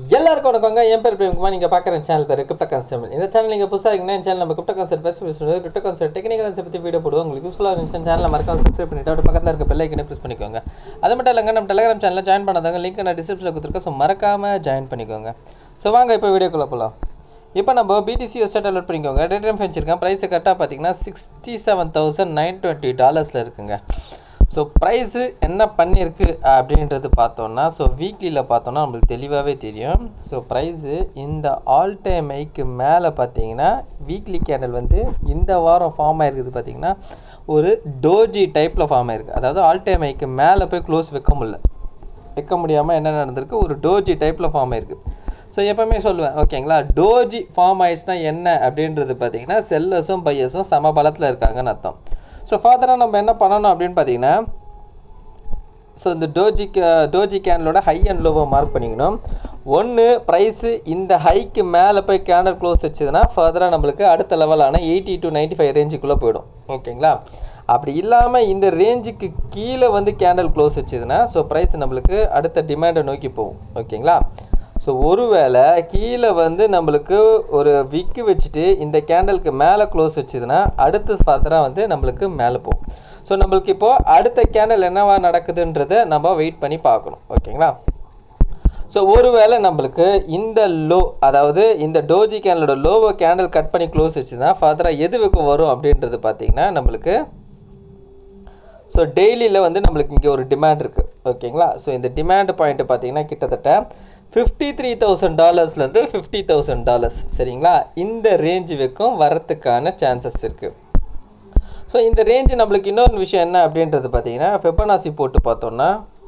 எல்லாருக்கும் வணக்கங்க என் பேர் பிரேம்குமார் நீங்கள் பார்க்குற சேனல் பேர் கிரிப்டோ கான்ஸ்டபிள் இந்த சேனல் நீங்கள் புதுசாக இருக்கீங்கன்னா இந்த சேனல் நம்ம கிரிப்டோ கான்செப்ட் பேசி பேசுறது கிரிப்டோ கான்செப்ட் டெக்னிக்கல் கான்செப்ட் பற்றி வீடியோ போடுவோம் உங்களுக்கு யூஸ்ஃபுல்லாக இருந்துச்சு சேனலில் மறக்காம சப்ஸ்கிரைப் பண்ணிட்டு அப்படி பக்கத்தில் இருக்க பெல் ஐக்கனே ப்ரெஸ் பண்ணிக்கோங்க அது மட்டும் இல்லைங்க நம்ம டெலிகிராம் சேனலில் ஜாயின் பண்ணாதவங்க லிங்க் நான் டிஸ்கிரிப்ஷனில் கொடுத்துருக்கேன் ஸோ மறக்காமல் ஜாயின் பண்ணிக்கோங்க ஸோ வாங்க இப்போ வீடியோக்குள்ளே போகலாம் இப்போ நம்ம பிடிசி வெப்சைட் டவுன்லோட் பண்ணிக்கோங்க டேட் டைம் வச்சிருக்கேன் ப்ரைஸ் கரெக்டாக பார்த்தீங்கன்னா sixty seven thousand nine twenty டாலர்ஸில் இருக்குங்க ஸோ ப்ரைஸு என்ன பண்ணியிருக்கு அப்படின்றது பார்த்தோன்னா ஸோ வீக்லியில் பார்த்தோன்னா நம்மளுக்கு தெளிவாகவே தெரியும் ஸோ ப்ரைஸு இந்த ஆல் டைம் ஐக்கு மேலே பார்த்தீங்கன்னா வீக்லி கேண்டல் வந்து இந்த வாரம் ஃபார்ம் ஆயிருக்குது பார்த்தீங்கன்னா ஒரு டோஜி டைப்பில் ஃபார்ம் ஆயிருக்கு அதாவது ஆல் டைம் ஐக்கு மேலே போய் க்ளோஸ் வைக்க முடியல வைக்க முடியாமல் என்ன நடந்திருக்கு ஒரு டோஜி டைப்பில் ஃபார்ம் ஆயிருக்கு ஸோ எப்போவுமே சொல்லுவேன் ஓகேங்களா டோஜி ஃபார்ம் ஆயிடுச்சுன்னா என்ன அப்படின்றது பார்த்தீங்கன்னா செல்லர்ஸும் பையர்ஸும் சம பலத்தில் இருக்காங்கன்னு அர்த்தம் ஸோ ஃபர்தராக நம்ம என்ன பண்ணணும் அப்படின்னு பார்த்தீங்கன்னா ஸோ இந்த டோஜி டோஜி கேண்டலோட ஹை அண்ட் லோவை மார்க் பண்ணிக்கணும் ஒன்று ப்ரைஸு இந்த ஹைக்கு மேலே போய் கேண்டல் க்ளோஸ் வச்சதுன்னா ஃபர்தராக நம்மளுக்கு அடுத்த லெவலான எயிட்டி டு நைன்ட்டி ஃபைவ் ரேஞ்சுக்குள்ளே போயிடும் ஓகேங்களா அப்படி இல்லாமல் இந்த ரேஞ்சுக்கு கீழே வந்து கேண்டல் க்ளோஸ் வச்சதுன்னா ஸோ ப்ரைஸ் நம்மளுக்கு அடுத்த டிமாண்டை நோக்கி போகும் ஓகேங்களா ஸோ ஒருவேளை கீழே வந்து நம்மளுக்கு ஒரு விக்கு வச்சுட்டு இந்த கேண்டலுக்கு மேலே க்ளோஸ் வச்சுதுன்னா அடுத்து ஃபர்தராக வந்து நம்மளுக்கு மேலே போகும் ஸோ நம்மளுக்கு இப்போது அடுத்த கேண்டல் என்னவா நடக்குதுன்றதை நம்ம வெயிட் பண்ணி பார்க்கணும் ஓகேங்களா ஸோ ஒருவேளை நம்மளுக்கு இந்த லோ அதாவது இந்த டோஜி கேண்டலோட லோவை கேண்டல் கட் பண்ணி க்ளோஸ் வச்சுதுன்னா ஃபர்தராக எது வைக்க வரும் அப்படின்றது பார்த்தீங்கன்னா நம்மளுக்கு ஸோ டெய்லியில் வந்து நம்மளுக்கு இங்கே ஒரு டிமாண்ட் இருக்குது ஓகேங்களா ஸோ இந்த டிமாண்ட் பாயிண்ட்டு பார்த்தீங்கன்னா கிட்டத்தட்ட ஃபிஃப்டி த்ரீ தௌசண்ட் டாலர்ஸ்லேருந்து ஃபிஃப்டி தௌசண்ட் டாலர்ஸ் சரிங்களா இந்த ரேஞ்சு வரைக்கும் வரத்துக்கான சான்சஸ் இருக்குது ஸோ இந்த ரேஞ்சு நம்மளுக்கு இன்னொரு விஷயம் என்ன அப்படின்றது பார்த்தீங்கன்னா ஃபெபனாசி போட்டு பார்த்தோன்னா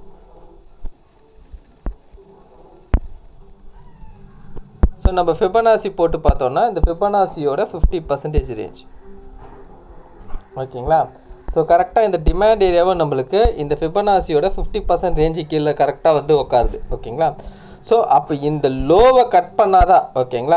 ஸோ நம்ம ஃபிபனாசி போட்டு பார்த்தோன்னா இந்த ஃபிபனாசியோட ஃபிஃப்டி பர்சன்டேஜ் ரேஞ்ச் ஓகேங்களா ஸோ கரெக்டாக இந்த டிமாண்ட் ஏரியாவும் நம்மளுக்கு இந்த ஃபிபனாசியோட ஃபிஃப்டி பர்சன்ட் ரேஞ்சு கீழே கரெக்டாக வந்து உட்காருது ஓகேங்களா ஸோ அப்போ இந்த லோவை கட் பண்ணாதான் ஓகேங்களா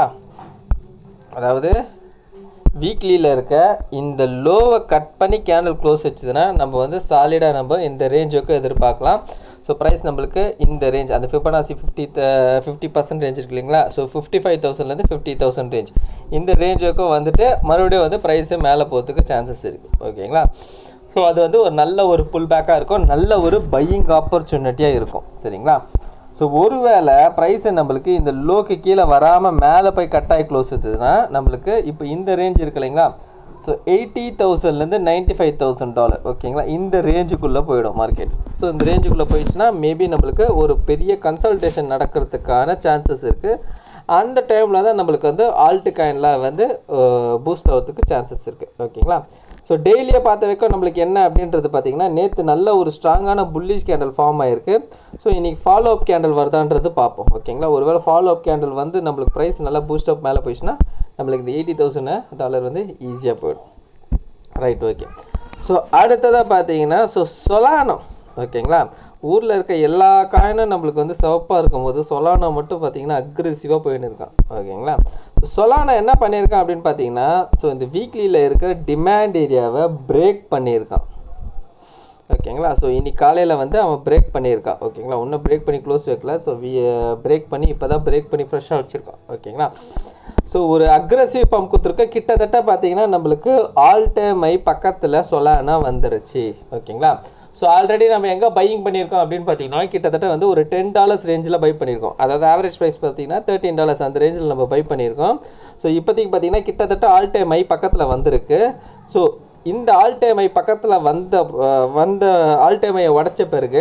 அதாவது வீக்லியில் இருக்க இந்த லோவை கட் பண்ணி கேண்டில் க்ளோஸ் வச்சதுன்னா நம்ம வந்து சாலிடாக நம்ம இந்த ரேஞ்சுக்கு எதிர்பார்க்கலாம் ஸோ ப்ரைஸ் நம்மளுக்கு இந்த ரேஞ்ச் அந்த Fibonacci fifty fifty percent range இருக்கு இல்லைங்களா ஸோ ஃபிஃப்டி ஃபைவ் தௌசண்ட்லேருந்து ஃபிஃப்டி தௌசண்ட் ரேஞ்ச் இந்த ரேஞ்சுக்கும் வந்துட்டு மறுபடியும் வந்து ப்ரைஸு மேலே போகிறதுக்கு சான்சஸ் இருக்குது ஓகேங்களா ஸோ அது வந்து ஒரு நல்ல ஒரு புல் பேக்காக இருக்கும் நல்ல ஒரு பையிங் ஆப்பர்ச்சுனிட்டியாக இருக்கும் சரிங்களா ஸோ ஒருவேளை ப்ரைஸை நம்மளுக்கு இந்த லோக்கு கீழே வராமல் மேலே போய் கட்டாயி க்ளோஸ் வச்சதுன்னா நம்மளுக்கு இப்போ இந்த ரேஞ்ச் இருக்கு இல்லைங்களா ஸோ எயிட்டி தௌசண்ட்லேருந்து நைன்ட்டி ஃபைவ் தௌசண்ட் டாலர் ஓகேங்களா இந்த ரேஞ்சுக்குள்ளே போயிடும் மார்க்கெட் ஸோ இந்த ரேஞ்சுக்குள்ளே போயிடுச்சுன்னா மேபி நம்மளுக்கு ஒரு பெரிய கன்சல்டேஷன் நடக்கிறதுக்கான சான்சஸ் இருக்குது அந்த டைமில் தான் நம்மளுக்கு வந்து ஆல்ட்டு காயின்லாம் வந்து பூஸ்ட் ஆகிறதுக்கு சான்சஸ் இருக்குது ஓகேங்களா ஸோ டெய்லியை பார்த்த வரைக்கும் நம்மளுக்கு என்ன அப்படின்றது பார்த்தீங்கன்னா நேற்று நல்ல ஒரு ஸ்ட்ராங்கான புல்லிஷ் கேண்டல் ஃபார்ம் ஆயிருக்கு ஸோ இன்றைக்கி ஃபாலோ அப் கேண்டல் வருதான்றது பார்ப்போம் ஓகேங்களா ஒருவேளை ஃபாலோ அப் கேண்டல் வந்து நம்மளுக்கு ப்ரைஸ் நல்லா பூஸ்ட் அப் மேலே போயிடுச்சுன்னா நம்மளுக்கு இந்த எயிட்டி தௌசண்ட் டாலர் வந்து ஈஸியாக போயிடும் ரைட் ஓகே ஸோ அடுத்ததாக பார்த்தீங்கன்னா ஸோ சொலானோ ஓகேங்களா ஊரில் இருக்க எல்லா காயினும் நம்மளுக்கு வந்து சிவப்பாக இருக்கும்போது சொலானோ மட்டும் பார்த்தீங்கன்னா அக்ரெசிவாக போயின்னு இருக்கான் ஓகேங்களா ஸோ சொலானோ என்ன பண்ணியிருக்கான் அப்படின்னு பார்த்தீங்கன்னா ஸோ இந்த வீக்லியில் இருக்கிற டிமாண்ட் ஏரியாவை பிரேக் பண்ணியிருக்கான் ஓகேங்களா ஸோ இன்னைக்கு காலையில் வந்து அவன் பிரேக் பண்ணியிருக்கான் ஓகேங்களா இன்னும் பிரேக் பண்ணி க்ளோஸ் வைக்கல ஸோ வி பிரேக் பண்ணி இப்போ தான் பிரேக் பண்ணி ஃப்ரெஷ்ஷாக வச்சுருக்கான் ஓகேங்களா ஸோ ஒரு அக்ரஸிவ் பம்ப் கொடுத்துருக்க கிட்டத்தட்ட பார்த்தீங்கன்னா நம்மளுக்கு ஆல் டைம் ஐ பக்கத்தில் சொலானா வந்துருச்சு ஓகேங்களா ஸோ ஆல்ரெடி நம்ம எங்கே பையிங் பண்ணியிருக்கோம் அப்படின்னு பார்த்தீங்கன்னா கிட்டத்தட்ட வந்து ஒரு டென் டாலர்ஸ் ரேஞ்சில் பை பண்ணியிருக்கோம் அதாவது ஆவரேஜ் ப்ரைஸ் பார்த்தீங்கன்னா தேர்ட்டின் டாலர்ஸ் அந்த ரேஞ்சில் நம்ம பை பண்ணியிருக்கோம் ஸோ இப்போதைக்கு பார்த்தீங்கன்னா கிட்டத்தட்ட ஆல் டைம் ஐ பக்கத்தில் வந்திருக்கு ஸோ இந்த ஆல் டைம் ஐ பக்கத்தில் வந்த வந்த ஆல் டைம் ஐயை உடச்ச பிறகு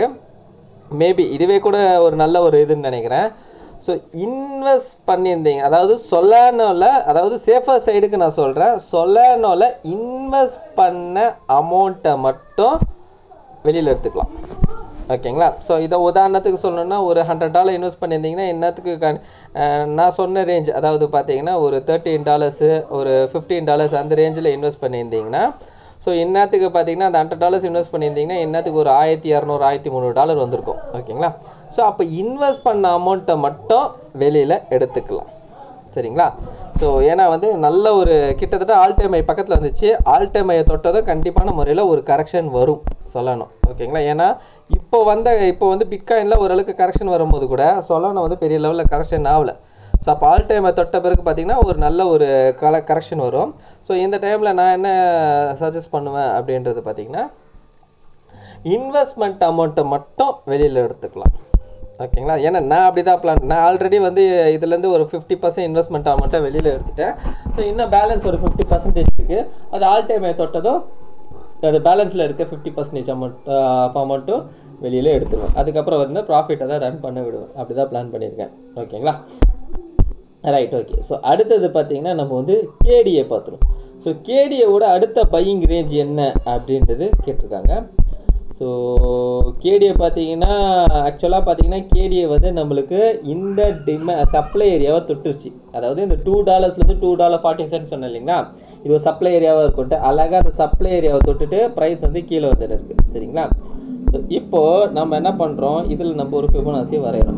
மேபி இதுவே கூட ஒரு நல்ல ஒரு இதுன்னு நினைக்கிறேன் ஸோ இன்வெஸ்ட் பண்ணியிருந்தீங்க அதாவது சொலானோவில் அதாவது சேஃபர் சைடுக்கு நான் சொல்கிறேன் சொலானோவில் இன்வெஸ்ட் பண்ண அமௌண்ட்டை மட்டும் வெளியில் எடுத்துக்கலாம் ஓகேங்களா ஸோ இதை உதாரணத்துக்கு சொல்லணும்னா ஒரு ஹண்ட்ரட் டாலர் இன்வெஸ்ட் பண்ணியிருந்தீங்கன்னா என்னத்துக்கு க நான் சொன்ன ரேஞ்ச் அதாவது பார்த்தீங்கன்னா ஒரு தேர்ட்டின் டாலர்ஸு ஒரு ஃபிஃப்டீன் டாலர்ஸ் அந்த ரேஞ்சில் இன்வெஸ்ட் பண்ணியிருந்தீங்கன்னா ஸோ என்னத்துக்கு பார்த்தீங்கன்னா அந்த ஹண்ட்ரட் டாலர்ஸ் இன்வெஸ்ட் பண்ணியிருந்தீங்கன்னா என்னத்துக்கு ஒரு ஆயிரத்தி இரநூறு ஆயிரத்தி முந்நூறு டாலர் வந்திருக்கும் ஓகேங்களா ஸோ அப்போ இன்வெஸ்ட் பண்ண அமௌண்ட்டை மட்டும் வெளியில் எடுத்துக்கலாம் சரிங்களா ஸோ ஏன்னா வந்து நல்ல ஒரு கிட்டத்தட்ட ஆல் டைம் ஐ பக்கத்தில் இருந்துச்சு ஆல் டைம் ஐயை தொட்டதும் கண்டிப்பான முறையில் ஒரு கரெக்ஷன் வரும் சொல்லணும் ஓகேங்களா ஏன்னா இப்போ வந்த இப்போ வந்து பிட்காயினில் ஓரளவுக்கு கரெக்ஷன் வரும்போது கூட சொலானா வந்து பெரிய லெவலில் கரெக்ஷன் ஆகல ஸோ அப்போ ஆல் டைமை தொட்ட பிறகு பார்த்தீங்கன்னா ஒரு நல்ல ஒரு கல கரெக்ஷன் வரும் ஸோ இந்த டைமில் நான் என்ன சஜஸ்ட் பண்ணுவேன் அப்படின்றது பார்த்தீங்கன்னா இன்வெஸ்ட்மெண்ட் அமௌண்ட்டை மட்டும் வெளியில் எடுத்துக்கலாம் ஓகேங்களா ஏன்னா நான் அப்படி தான் பிளான் நான் ஆல்ரெடி வந்து இதுலேருந்து ஒரு ஃபிஃப்டி பர்சன்ட் இன்வெஸ்ட்மெண்ட் அமௌண்ட்டை வெளியில் எடுத்துட்டேன் ஸோ இன்னும் பேலன்ஸ் ஒரு ஃபிஃப்டி பர்சன்டேஜ் இருக்குது அது ஆல் டைம் தொட்டதும் அது பேலன்ஸில் இருக்க ஃபிஃப்டி பர்சன்டேஜ் அமௌண்ட் அமௌண்ட்டும் வெளியில் எடுத்துருவேன் அதுக்கப்புறம் வந்து ப்ராஃபிட்டை தான் ரன் பண்ண விடுவேன் அப்படி தான் பிளான் பண்ணியிருக்கேன் ஓகேங்களா ரைட் ஓகே ஸோ அடுத்தது பார்த்தீங்கன்னா நம்ம வந்து கேடியை பார்த்துருவோம் ஸோ கேடியோட அடுத்த பையிங் ரேஞ்ச் என்ன அப்படின்றது கேட்டிருக்காங்க ஸோ கேடியை பார்த்தீங்கன்னா ஆக்சுவலாக பார்த்தீங்கன்னா கேடியை வந்து நம்மளுக்கு இந்த டிம சப்ளை ஏரியாவை தொட்டுருச்சு அதாவது இந்த டூ டாலர்ஸ்லேருந்து டூ டாலர் ஃபார்ட்டி சென்ட் சொன்னேன் இல்லைங்களா இது ஒரு சப்ளை ஏரியாவாக இருக்கட்டும் அழகாக அந்த சப்ளை ஏரியாவை தொட்டுட்டு ப்ரைஸ் வந்து கீழே வந்துட்டு இருக்கு சரிங்களா ஸோ இப்போது நம்ம என்ன பண்ணுறோம் இதில் நம்ம ஒரு ஃபிபனாசி வரைகிறோம்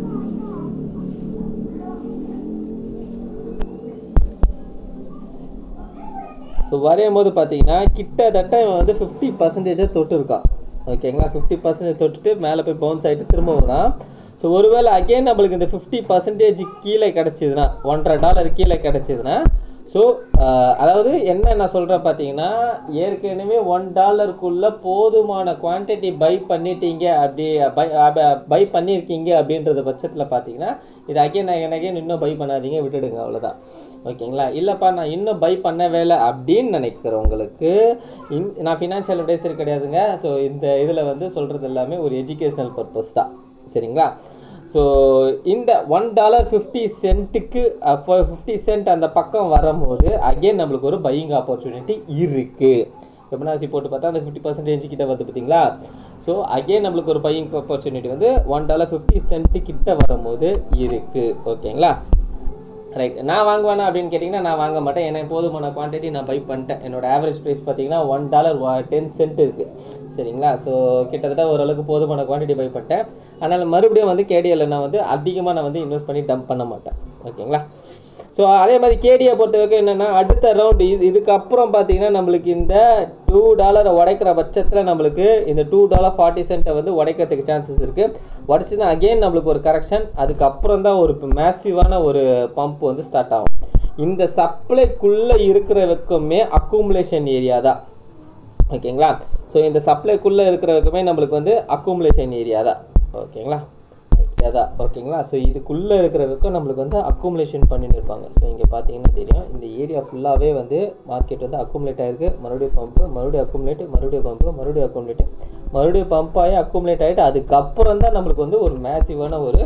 ஸோ வரையும் போது பார்த்தீங்கன்னா கிட்டத்தட்ட இவன் வந்து ஃபிஃப்டி பர்சன்டேஜை தொட்டிருக்கான் ஓகேங்களா ஃபிஃப்டி பர்சன்டேஜ் தொட்டுட்டு மேலே போய் பவுன்ஸ் ஆகிட்டு திரும்ப வரான் ஸோ ஒருவேளை அகைன் நம்மளுக்கு இந்த ஃபிஃப்டி பர்சன்டேஜ் கீழே கிடச்சிதுன்னா ஒன்றரை டாலர் கீழே கிடச்சிதுன்னா ஸோ அதாவது என்ன நான் சொல்கிறேன் பார்த்தீங்கன்னா ஏற்கனவே ஒன் டாலருக்குள்ளே போதுமான குவான்டிட்டி பை பண்ணிட்டீங்க அப்படி பை பை பண்ணியிருக்கீங்க அப்படின்றது பட்சத்தில் பார்த்தீங்கன்னா இது அகைன் அகைன் அகைன் இன்னும் பை பண்ணாதீங்க விட்டுடுங்க அவ்வளோதான் ஓகேங்களா இல்லைப்பா நான் இன்னும் பை பண்ண வேலை அப்படின்னு நினைக்கிறவங்களுக்கு இன் நான் ஃபினான்ஷியல் அட்வைசர் கிடையாதுங்க ஸோ இந்த இதில் வந்து சொல்கிறது எல்லாமே ஒரு எஜுகேஷ்னல் பர்பஸ் தான் சரிங்களா ஸோ இந்த ஒன் டாலர் ஃபிஃப்டி சென்ட்டுக்கு ஃபிஃப்டி சென்ட் அந்த பக்கம் வரும்போது அகைன் நம்மளுக்கு ஒரு பையிங் ஆப்பர்ச்சுனிட்டி இருக்குது வெப்பனாசி போட்டு பார்த்தா அந்த ஃபிஃப்டி பர்சன்டேஜ் கிட்ட வருது பார்த்தீங்களா ஸோ அகைன் நம்மளுக்கு ஒரு பையிங் ஆப்பர்ச்சுனிட்டி வந்து ஒன் டாலர் ஃபிஃப்டி சென்ட்டு கிட்ட வரும்போது இருக்குது ஓகேங்களா ரைட் நான் வாங்குவேனா அப்படின்னு கேட்டிங்கன்னா நான் வாங்க மாட்டேன் ஏன்னா போதுமான குவான்டிட்டி நான் பை பண்ணிட்டேன் என்னோட ஆவரேஜ் ப்ரைஸ் பார்த்தீங்கன்னா ஒன் டாலர் டென் சென்ட் இருக்குது சரிங்களா ஸோ கிட்டத்தட்ட ஓரளவுக்கு போதுமான குவான்டிட்டி பை பண்ணிட்டேன் அதனால் மறுபடியும் வந்து கேடிஎல்ல நான் வந்து அதிகமாக நான் வந்து இன்வெஸ்ட் பண்ணி டம்ப் பண்ண மாட்டேன் ஓகேங்களா ஸோ அதே மாதிரி கேடியை பொறுத்த வரைக்கும் என்னென்னா அடுத்த ரவுண்டு இது இதுக்கப்புறம் பார்த்தீங்கன்னா நம்மளுக்கு இந்த டூ டாலரை உடைக்கிற பட்சத்தில் நம்மளுக்கு இந்த டூ டாலர் ஃபார்ட்டி சென்ட்டை வந்து உடைக்கிறதுக்கு சான்சஸ் இருக்குது உடச்சிதான் அகெயின் நம்மளுக்கு ஒரு கரெக்ஷன் அதுக்கப்புறம் தான் ஒரு மேசிவான ஒரு பம்ப் வந்து ஸ்டார்ட் ஆகும் இந்த சப்ளைக்குள்ளே இருக்கிற வெக்கமே அக்குமுலேஷன் ஏரியா தான் ஓகேங்களா ஸோ இந்த சப்ளைக்குள்ளே இருக்கிற வரைக்குமே நம்மளுக்கு வந்து அக்குமுலேஷன் ஏரியா தான் ஓகேங்களா அதான் ஓகேங்களா ஸோ இதுக்குள்ளே இருக்கிற வரைக்கும் நம்மளுக்கு வந்து அக்குமுலேஷன் பண்ணிட்டு இருப்பாங்க ஸோ இங்கே பார்த்தீங்கன்னா தெரியும் இந்த ஏரியா ஃபுல்லாகவே வந்து மார்க்கெட் வந்து அக்குமுலேட் ஆகிருக்கு மறுபடியும் பம்பு மறுபடியும் அக்குமுலேட் மறுபடியும் பம்பு மறுபடியும் அக்குமுலேட் மறுபடியும் பம்ப் ஆகி அக்குமுலேட் ஆகிட்டு அதுக்கப்புறம் தான் நம்மளுக்கு வந்து ஒரு மேசிவான ஒரு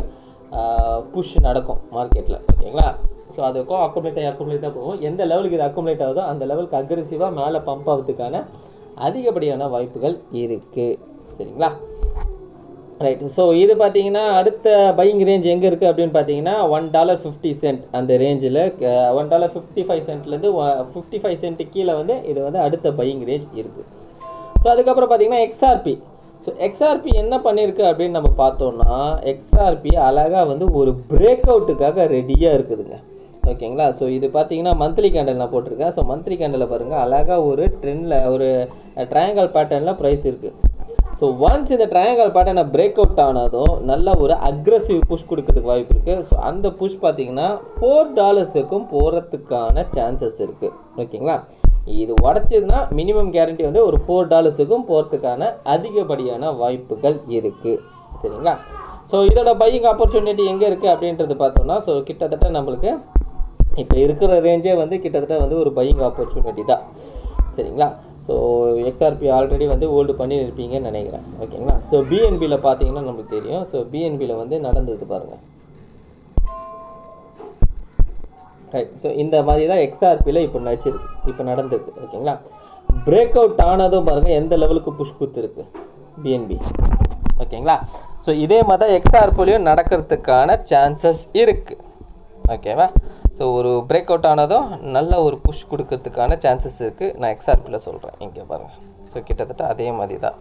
புஷ் நடக்கும் மார்க்கெட்டில் ஓகேங்களா ஸோ அதுக்கும் அக்குமுலேட் ஆகி அக்குமுலேட் தான் போகும் எந்த லெவலுக்கு இது அக்குமுலேட் ஆகுதோ அந்த லெவலுக்கு அக்ரெசிவாக மேலே பம்ப் ஆகிறதுக்கான அதிகப்படியான வாய்ப்புகள் இருக்குது சரிங்களா ரைட் ஸோ இது பார்த்தீங்கன்னா அடுத்த பையிங் ரேஞ்ச் எங்கே இருக்குது அப்படின்னு பார்த்தீங்கன்னா ஒன் டாலர் ஃபிஃப்டி சென்ட் அந்த ரேஞ்சில் ஒன் டாலர் ஃபிஃப்டி ஃபைவ் சென்ட்லேருந்து ஃபிஃப்டி ஃபைவ் சென்ட் கீழே வந்து இது வந்து அடுத்த பையிங் ரேஞ்ச் இருக்குது ஸோ அதுக்கப்புறம் பார்த்தீங்கன்னா எக்ஸ்ஆர்பி ஸோ எக்ஸ்ஆர்பி என்ன பண்ணியிருக்கு அப்படின்னு நம்ம பார்த்தோம்னா எக்ஸ்ஆர்பி அழகாக வந்து ஒரு பிரேக் அவுட்டுக்காக ரெடியாக இருக்குதுங்க ஓகேங்களா ஸோ இது பார்த்தீங்கன்னா மந்த்லி கேண்டல் நான் போட்டிருக்கேன் ஸோ மந்த்லி கேண்டலில் பாருங்கள் அழகாக ஒரு ட்ரெண்டில் ஒரு ட்ரையாங்கல் பேட்டர்னில் ப்ரைஸ் இருக்குது ஸோ ஒன்ஸ் இந்த ட்ரையாங்கல் பேட்டர்னை பிரேக் அவுட் ஆனதும் நல்ல ஒரு அக்ரஸிவ் புஷ் கொடுக்கறதுக்கு வாய்ப்பு இருக்குது ஸோ அந்த புஷ் பார்த்தீங்கன்னா ஃபோர் டாலர்ஸுக்கும் போகிறதுக்கான சான்சஸ் இருக்குது ஓகேங்களா இது உடச்சதுன்னா மினிமம் கேரண்டி வந்து ஒரு ஃபோர் டாலர்ஸுக்கும் போகிறதுக்கான அதிகப்படியான வாய்ப்புகள் இருக்குது சரிங்களா ஸோ இதோட பையிங் ஆப்பர்ச்சுனிட்டி எங்கே இருக்குது அப்படின்றது பார்த்தோம்னா ஸோ கிட்டத்தட்ட நம்மளுக்கு இப்போ இருக்கிற ரேஞ்சே வந்து கிட்டத்தட்ட வந்து ஒரு பையிங் ஆப்பர்ச்சுனிட்டி தான் சரிங்களா ஸோ எக்ஸ்ஆர்பி ஆல்ரெடி வந்து ஹோல்டு பண்ணியிருப்பீங்கன்னு நினைக்கிறேன் ஓகேங்களா ஸோ பிஎன்பியில் பார்த்தீங்கன்னா நமக்கு தெரியும் ஸோ பிஎன்பியில் வந்து நடந்தது பாருங்கள் ரைட் ஸோ இந்த மாதிரி தான் எக்ஸ்ஆர்பியில் இப்போ நடிச்சிருக்கு இப்போ நடந்திருக்கு ஓகேங்களா பிரேக் அவுட் ஆனதும் பாருங்கள் எந்த லெவலுக்கு புஷ் குத்துருக்கு பிஎன்பி ஓகேங்களா ஸோ இதே மாதிரி தான் எக்ஸ்ஆர்பிலையும் நடக்கிறதுக்கான சான்சஸ் இருக்குது ஓகேவா ஸோ ஒரு பிரேக் அவுட் ஆனதும் நல்ல ஒரு புஷ் கொடுக்கறதுக்கான சான்சஸ் இருக்குது நான் எக்ஸ்ஆர்பியில் சொல்கிறேன் இங்கே பாருங்கள் ஸோ கிட்டத்தட்ட அதே மாதிரி தான்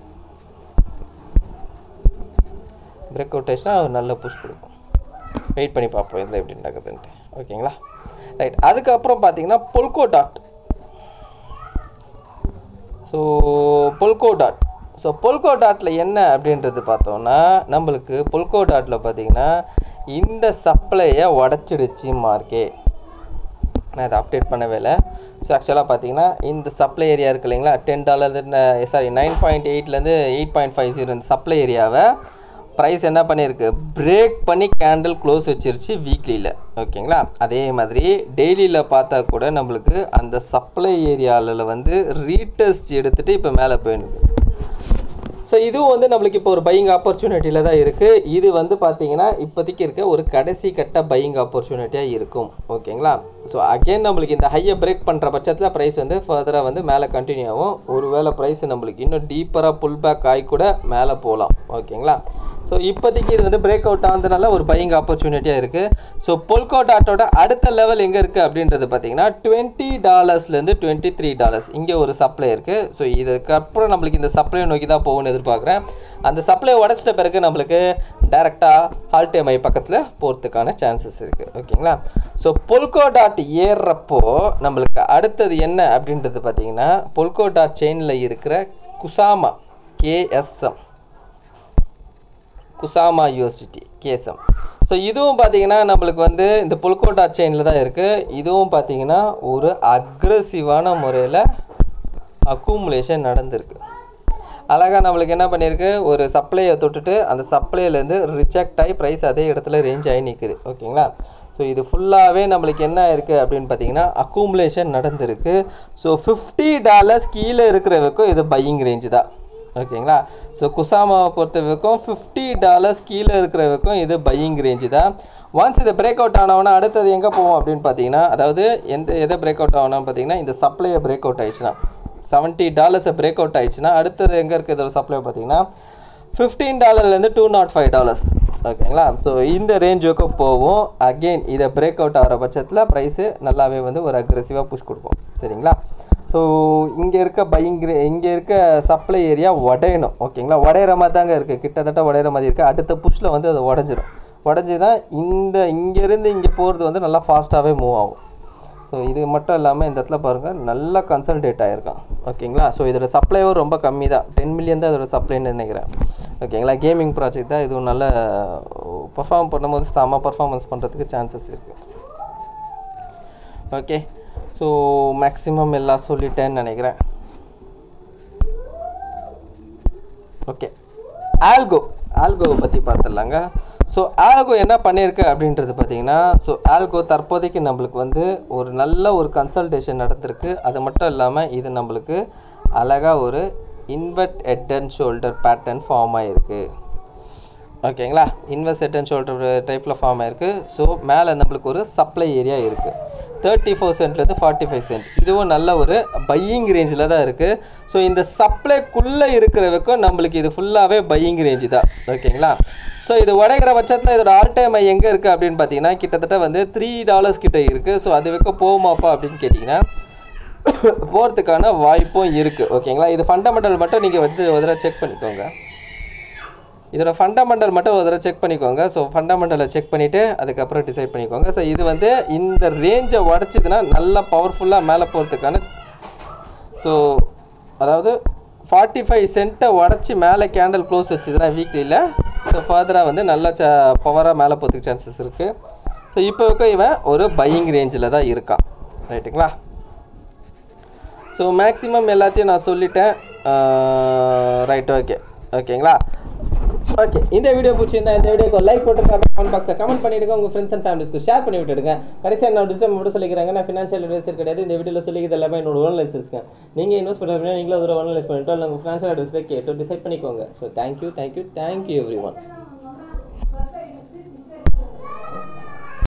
பிரேக் அவுட் ஆச்சுன்னா ஒரு நல்ல புஷ் கொடுக்கும் வெயிட் பண்ணி பார்ப்போம் இதில் எப்படி நடக்குதுன்ட்டு ஓகேங்களா ரைட் அதுக்கப்புறம் பார்த்தீங்கன்னா Polkadot so Polkadot so பொல்கோ டாட்டில் என்ன அப்படின்றது பார்த்தோம்னா நம்மளுக்கு பொல்கோ டாட்டில் பார்த்தீங்கன்னா இந்த சப்ளையை உடச்சிடுச்சு மார்க்கே நான் இதை அப்டேட் பண்ணவே இல்லை ஸோ ஆக்சுவலாக பார்த்தீங்கன்னா இந்த சப்ளை ஏரியா இருக்கு இல்லைங்களா ten dollar sorry nine point எயிட்லேருந்து எயிட் பாயிண்ட் ஃபைவ் ஜீரோ இந்த சப்ளை ஏரியாவை ப்ரைஸ் என்ன பண்ணியிருக்கு பிரேக் பண்ணி கேண்டில் க்ளோஸ் வச்சிருச்சு வீக்லியில் ஓகேங்களா அதே மாதிரி டெய்லியில் பார்த்தா கூட நம்மளுக்கு அந்த சப்ளை ஏரியாவில் வந்து ரீடெஸ்ட் எடுத்துகிட்டு இப்போ மேலே போயிடுது ஸோ இதுவும் வந்து நம்மளுக்கு இப்போ ஒரு பையிங் ஆப்பர்ச்சுனிட்டியில் தான் இருக்குது இது வந்து பார்த்தீங்கன்னா இப்போதைக்கு இருக்க ஒரு கடைசி கட்ட பையிங் ஆப்பர்ச்சுனிட்டியாக இருக்கும் ஓகேங்களா ஸோ அகைன் நம்மளுக்கு இந்த ஹையை பிரேக் பண்ணுற பட்சத்தில் ப்ரைஸ் வந்து ஃபர்தராக வந்து மேலே கண்டினியூ ஆகும் ஒருவேளை ப்ரைஸ் நம்மளுக்கு இன்னும் டீப்பராக புல் பேக் ஆகி கூட மேலே போகலாம் ஓகேங்களா ஸோ இப்போதைக்கு இது வந்து பிரேக் அவுட் ஆனதுனால ஒரு பையிங் ஆப்பர்ச்சுனிட்டியாக இருக்குது ஸோ பொல்கோ டாட்டோட அடுத்த லெவல் எங்கே இருக்குது அப்படின்றது பார்த்தீங்கன்னா டுவெண்ட்டி டாலர்ஸ்லேருந்து டுவெண்ட்டி த்ரீ டாலர்ஸ் இங்கே ஒரு சப்ளை இருக்குது ஸோ இதுக்கப்புறம் நம்மளுக்கு இந்த சப்ளை நோக்கி தான் போகும்னு எதிர்பார்க்குறேன் அந்த சப்ளை உடச்சிட்ட பிறகு நம்மளுக்கு டேரெக்டாக ஹால்டேமை பக்கத்தில் போகிறதுக்கான சான்சஸ் இருக்குது ஓகேங்களா ஸோ பொல்கோ டாட் ஏறுறப்போ நம்மளுக்கு அடுத்தது என்ன அப்படின்றது பார்த்தீங்கன்னா பொல்கோ டாட் செயினில் இருக்கிற Kusama KSM Kusama university KSM so இதுவும் பார்த்தீங்கன்னா நம்மளுக்கு வந்து இந்த புல்கோட்டா செயினில் தான் இருக்குது இதுவும் பார்த்தீங்கன்னா ஒரு அக்ரஸிவான முறையில் அக்குமுலேஷன் நடந்திருக்கு அழகாக நம்மளுக்கு என்ன பண்ணியிருக்கு ஒரு சப்ளையை தொட்டுட்டு அந்த சப்ளைலேருந்து ரிஜெக்ட் ஆகி ப்ரைஸ் அதே இடத்துல ரேஞ்ச் ஆகி நிற்குது ஓகேங்களா ஸோ இது ஃபுல்லாகவே நம்மளுக்கு என்ன இருக்குது அப்படின்னு பார்த்தீங்கன்னா அக்குமுலேஷன் நடந்திருக்கு ஸோ ஃபிஃப்டி டாலர்ஸ் கீழே இருக்கிற வரைக்கும் இது பையிங் ரேஞ்சு தான் ஓகேங்களா ஸோ குசாமாவை பொறுத்த வரைக்கும் ஃபிஃப்டி டாலர்ஸ் கீழே இருக்கிற வரைக்கும் இது பையிங் ரேஞ்சு தான் ஒன்ஸ் இது பிரேக் அவுட் ஆனவொன்னா அடுத்தது எங்கே போவோம் அப்படின்னு பார்த்தீங்கன்னா அதாவது எந்த எதை பிரேக் அவுட் ஆகணும்னு பார்த்தீங்கன்னா இந்த சப்ளையை பிரேக் அவுட் ஆயிடுச்சுன்னா செவன்ட்டி டாலர்ஸை பிரேக் அவுட் ஆயிடுச்சுன்னா அடுத்தது எங்கே இருக்குது இதோட சப்ளை பார்த்தீங்கன்னா ஃபிஃப்டீன் டாலர்லேருந்து டூ நாட் ஃபைவ் டாலர்ஸ் ஓகேங்களா ஸோ இந்த ரேஞ்சுக்கு போகும் அகெயின் இதை பிரேக் அவுட் ஆகிற பட்சத்தில் ப்ரைஸு நல்லாவே வந்து ஒரு அக்ரெசிவாக புஷ் கொடுக்கும் சரிங்களா ஸோ இங்கே இருக்க பையிங் இங்கே இருக்க சப்ளை ஏரியா உடையணும் ஓகேங்களா உடையிற மாதிரி தாங்க இருக்குது கிட்டத்தட்ட உடையிற மாதிரி இருக்குது அடுத்த புஷ்ஷில் வந்து அது உடஞ்சிரும் உடஞ்சிதான் இந்த இங்கேருந்து இங்கே போகிறது வந்து நல்லா ஃபாஸ்ட்டாகவே மூவ் ஆகும் ஸோ இது மட்டும் இல்லாமல் இந்த இடத்துல பாருங்கள் நல்லா கன்சல்டேட் ஆகிருக்கான் ஓகேங்களா ஸோ இதோட சப்ளைவும் ரொம்ப கம்மி தான் டென் மில்லியன் தான் இதோட சப்ளைன்னு நினைக்கிறேன் ஓகேங்களா கேமிங் ப்ராஜெக்ட் தான் இதுவும் நல்ல பர்ஃபார்ம் பண்ணும்போது செம்ம பர்ஃபார்மன்ஸ் பண்ணுறதுக்கு சான்சஸ் இருக்குது ஓகே ஸோ மேக்ஸிமம் எல்லாம் சொல்லிட்டேன்னு நினைக்கிறேன் ஓகே ஆல்கோ ஆல்கோவை பற்றி பார்த்துடலாங்க ஸோ ஆல்கோ என்ன பண்ணியிருக்கு அப்படின்றது பார்த்தீங்கன்னா ஸோ ஆல்கோ தற்போதைக்கு நம்மளுக்கு வந்து ஒரு நல்ல ஒரு கன்சல்டேஷன் நடந்திருக்கு அது மட்டும் இல்லாமல் இது நம்மளுக்கு அழகாக ஒரு invert head and shoulder pattern form ஆகிருக்கு ஓகேங்களா இன்வெஸ்ட் ஹெட் அண்ட் ஷோல்டர் டைப்பில் ஃபார்ம் ஆயிருக்கு ஸோ மேலே நம்மளுக்கு ஒரு சப்ளை ஏரியா இருக்குது தேர்ட்டி ஃபோர் சென்ட்லேருந்து ஃபார்ட்டி ஃபைவ் சென்ட் இதுவும் நல்ல ஒரு பையிங் ரேஞ்சில் தான் இருக்குது ஸோ இந்த சப்ளைக்குள்ளே இருக்கிற வரைக்கும் நம்மளுக்கு இது ஃபுல்லாகவே பையிங் ரேஞ்சு தான் ஓகேங்களா ஸோ இது உடைக்கிற பட்சத்தில் இதோட ஆல் டைம் எங்கே இருக்குது அப்படின்னு பார்த்தீங்கன்னா கிட்டத்தட்ட வந்து த்ரீ டாலர்ஸ் கிட்ட இருக்குது ஸோ அது வரைக்கும் போகுமாப்பா அப்படின்னு கேட்டிங்கன்னா போகிறதுக்கான வாய்ப்பும் இருக்குது ஓகேங்களா இது ஃபண்டமெண்டல் மட்டும் நீங்கள் வந்து ஒரு தடவை செக் பண்ணிக்கோங்க இதோட ஃபண்டமெண்டல் மட்டும் ஒரு தடவை செக் பண்ணிக்கோங்க ஸோ ஃபண்டமெண்டலை செக் பண்ணிவிட்டு அதுக்கப்புறம் டிசைட் பண்ணிக்கோங்க ஸோ இது வந்து இந்த ரேஞ்சை உடச்சிதுன்னா நல்லா பவர்ஃபுல்லாக மேலே போகிறதுக்கான ஸோ அதாவது ஃபார்ட்டி ஃபைவ் சென்ட்டை உடச்சி மேலே கேண்டில் க்ளோஸ் வச்சுதுன்னா வீக்லியில் ஸோ ஃபர்தராக வந்து நல்லா ச பவராக மேலே போகிறதுக்கு சான்சஸ் இருக்குது ஸோ இப்போ வரைக்கும் இவன் ஒரு பையிங் ரேஞ்சில் தான் இருக்கான் ரைட்டுங்களா ஸோ மேக்ஸிமம் எல்லாத்தையும் நான் சொல்லிட்டேன் ரைட் ஓகே ஓகேங்களா ஓகே இந்த வீடியோ பிடிச்சிருந்தா இந்த வீடியோக்கு லைக் போட்டு கமெண்ட் பாக்ஸில் கமெண்ட் பண்ணிடுங்க உங்கள் ஃப்ரெண்ட்ஸ் அண்ட் ஃபேமிலிஸ்க்கு ஷேர் பண்ணி விட்டுடுங்க கடைசியாக நான் டிஸ்டம் மட்டும் சொல்லிக்கிறாங்க நான் ஃபினான்ஷியல் அட்வைசர் கிடையாது இந்த வீடியோவில் சொல்லிக்கிறது எல்லாமே என்னோட ஓனலைஸ் இருக்கேன் நீங்கள் இன்வெஸ்ட் பண்ணுறதுனா நீங்களும் ஒரு ஓனலைஸ் பண்ணிட்டு உங்கள் ஃபினான்ஷியல் அட்வைஸில் கேட்டு டிசைட் பண்ணிக்கோங்க so thank you thank you thank you every one